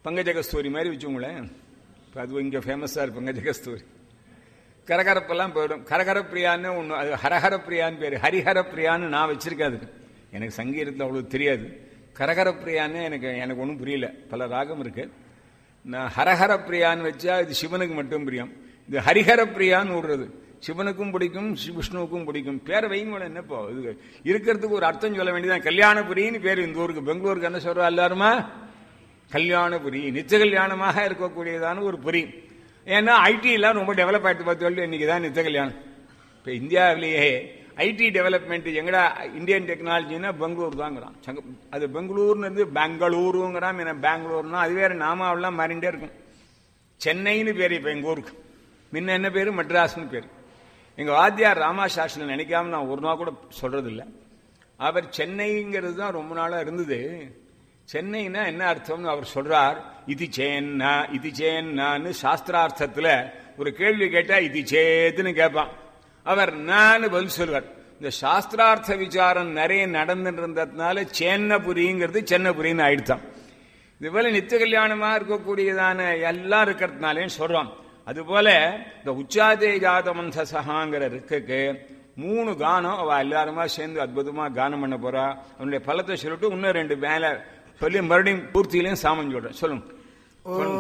பங்கஜ கஸ்தூரி மாதிரி வச்சுங்களேன் இப்போ அது இங்கே ஃபேமஸாக இருக்கு பங்கஜ கஸ்தூரி கரகரப்பெல்லாம் போயிடும் கரகர பிரியான்னு ஒன்று அது ஹரஹர பிரியான்னு பேர் ஹரிஹர பிரியான்னு நான் வச்சிருக்கேன் அதுக்கு எனக்கு சங்கீதத்தில் அவ்வளோ தெரியாது கரகர பிரியான்னு எனக்கு எனக்கு ஒன்றும் புரியல பல ராகம் இருக்கு நான் ஹரஹர பிரியான்னு வச்சா இது சிவனுக்கு மட்டும் பிரியம் இது ஹரிஹர பிரியான்னு விடுறது சிவனுக்கும் பிடிக்கும் சி- விஷ்ணுவுக்கும் பிடிக்கும் பேரை வைங்களேன் என்னப்போ இது இருக்கிறதுக்கு ஒரு அர்த்தம் சொல்ல வேண்டியதான் கல்யாணபுரின்னு பேர் இந்த ஊருக்கு பெங்களூருக்கு என்ன சொல்றா எல்லாருமா கல்யாணபுரி நித்திய கல்யாணமாக இருக்கக்கூடியதான ஒரு புரி ஏன்னா ஐடி எல்லாம் ரொம்ப டெவலப் ஆயிட்டு பார்த்து இன்னைக்கு தான் நித்திய கல்யாணம் இப்போ இந்தியாவிலேயே ஐடி டெவலப்மெண்ட் எங்கடா இந்தியன் டெக்னாலஜின்னா பெங்களூர் தாங்கிறான் சங்க அது பெங்களூர்னு இருந்து பெங்களூருங்கிறான் என்ன பெங்களூர்னா அது வேற நாமாவெல்லாம் மாறிண்டே இருக்கும் சென்னைன்னு பேர் இப்போ எங்கள் ஊருக்கு முன்ன என்ன பேர் மெட்ராஸ்னு பேர் எங்கள் வாத்தியார் ராமாசாஸ்திரன் நினைக்காம நான் ஒரு நாள் கூட சொல்றது இல்ல அவர் சென்னைங்கிறது தான் ரொம்ப நாளாக இருந்தது சென்னைனா என்ன அர்த்தம்னு அவர் சொல்றார் இது சேன்னா இது சேன்னான்னு சாஸ்திரார்த்தத்தில் ஒரு கேள்வி கேட்டா இது சேத்துன்னு கேட்பான் அவர் நான்னு பதில் சொல்வார் இந்த சாஸ்திரார்த்த விசாரம் நிறைய நடந்துட்டு இருந்ததுனால சேன்னபுரிங்கிறது சென்னபுரின்னு ஆயிடுத்தான் இதுபோல நித்திய கல்யாணமா இருக்கக்கூடியதான எல்லாம் இருக்கிறதுனாலே சொல்றோம் அதுபோல இந்த உச்சாதே ஜாதமந்த சகாங்கிற இருக்குக்கு மூணு கானம் அவ எல்லாருமா சேர்ந்து அற்புதமா கானம் பண்ண போறா அவனுடைய பலத்தை சொல்லிட்டு இன்னும் ரெண்டு மேல சொல்லி மறுபடியும் பூர்த்தியிலையும் சாமம் சொல்றேன் சொல்லுங்க